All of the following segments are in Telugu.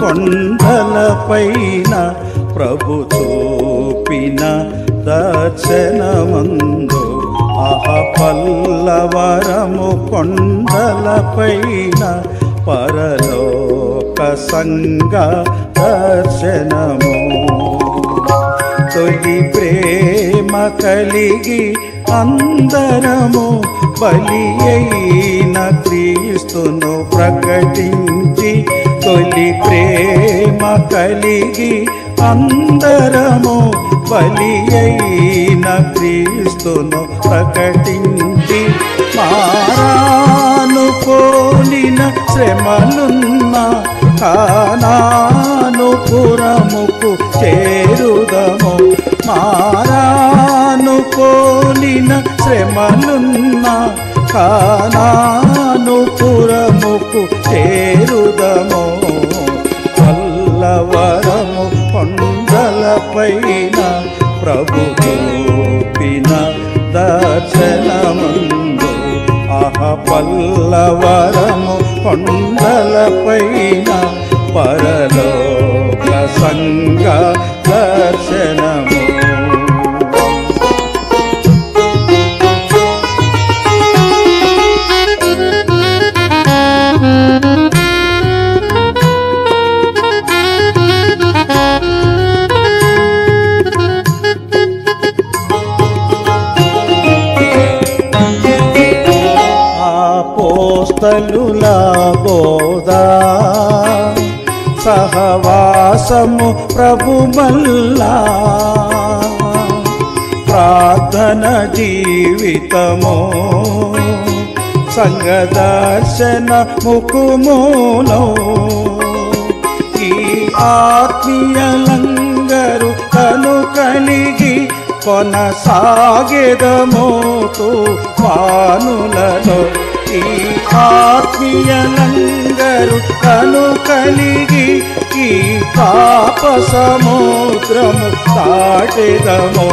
కొండలపైన ప్రభు చూపిన దర్శనమందు ఆహ పల్లవరము కొండలపైన పరలోక సంగ దర్శనము తొలి ప్రేమ కలిగి అందరము బలి అయిన క్రీస్తును ప్రకటించి తొలి ప్రేమ కలిగి అందరము బలి అయిన క్రీస్తును ప్రకటించి మారాను పోలిన శ్రమలున్న కానాను పురముకు చేరుదము మారాను పోలిన శ్రమలున్న కానాను పురముకు చేరుదము పల్లవరము కొండలపైన ప్రభు చూపిన దర్శనమందు ఆహ పల్లవరము కొండలపైన పరలోక సంగ దర్శనము ఆపోస్తలుల బోధా సహవాసము ప్రభు మల్లా ప్రార్థన జీవితము సంగదర్శన ముకుమూలో ఈ ఆత్మీయలంగరు కను కలిగి కొనసాగెదమోతు వానులలో ఈ ఆత్మీయలంగరు కను కలిగి ఈ పాప సముద్రము దాటెదమో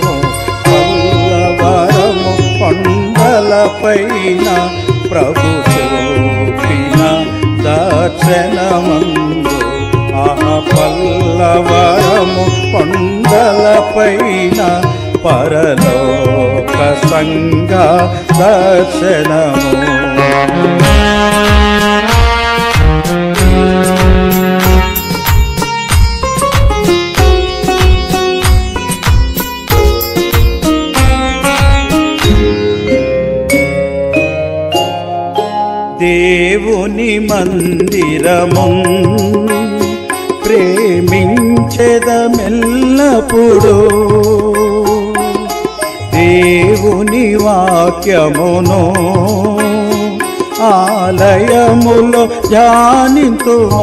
పల్లవరము కొండలపైన ప్రభు చూపిన దర్శనమందు ఆహ పల్లవరము కొండలపైన పరలోక సంగ దర్శనము దేవుని మందిరము ప్రేమించెదమెల్లప్పుడు దేవుని వాక్యమును ఆలయములో ధ్యానింతుమో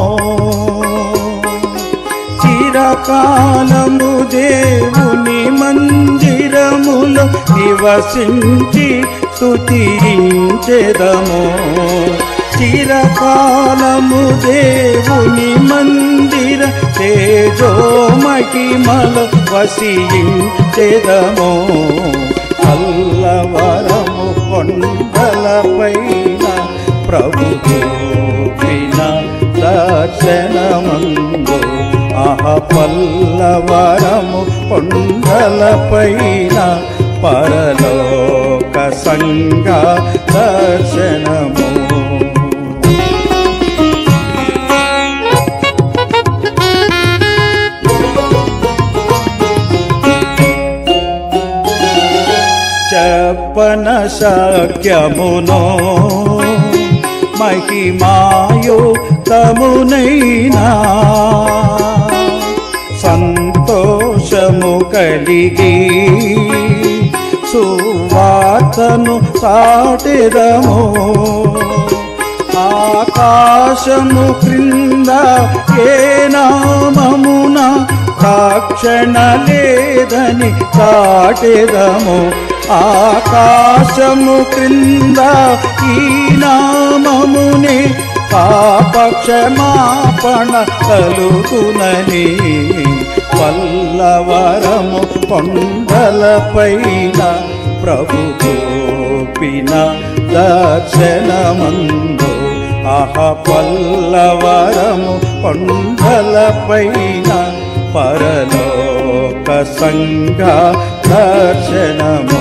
చిరకాలము దేవుని మందిరములో నివసించి స్తుతించెదము చిరకాలము దేవుని మందిర తేజో మహిమల వసించెదము అల్లవరము కొండలపైన ప్రభు చూపిన దర్శనమందు ఆహ పల్లవరము కొండలపైన పరలోక సంగ దర్శనము చెప్పన శక్యమునో మహిమాయో తమునైనా సంతోషము కలిగి సువార్తను సాటెదము ఆకాశము క్రింద ఏ నామమున రక్షణ లేదని చాటెదము ఆకాశము క్రింద ఈ నామమునే పాపక్షమాపణ కలుగునని పల్లవరము కొండలపైన ప్రభు చూపిన దర్శనమందు ఆహ పల్లవరము కొండలపైన పరలోక సంఘ దర్శనము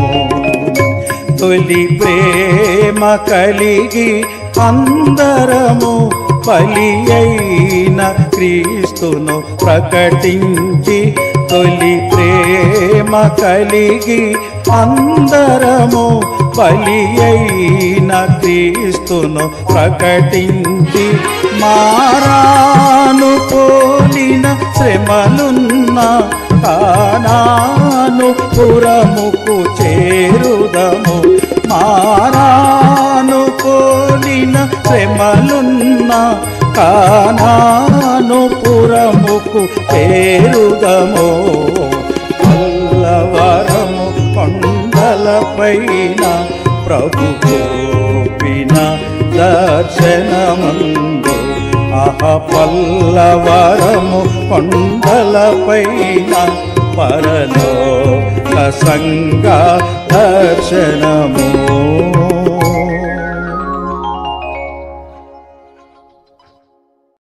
తొలి ప్రేమ కలిగి అందరము బలి అయిన క్రీస్తును ప్రకటించి తొలి ప్రేమ కలిగి అందరము బలి అయిన క్రీస్తును ప్రకటించి మారాను పోలిన శ్రమలున్న కానాను పురముకు చేరుదము మారాను పోలిన శ్రమలున్న కానాను పురముకు చేరుదము పల్లవరము కొండలపైన ప్రభు గోపిన దర్శనమందు అహ పల్లవరము కొండలపైన పరలో సంగ దర్శనము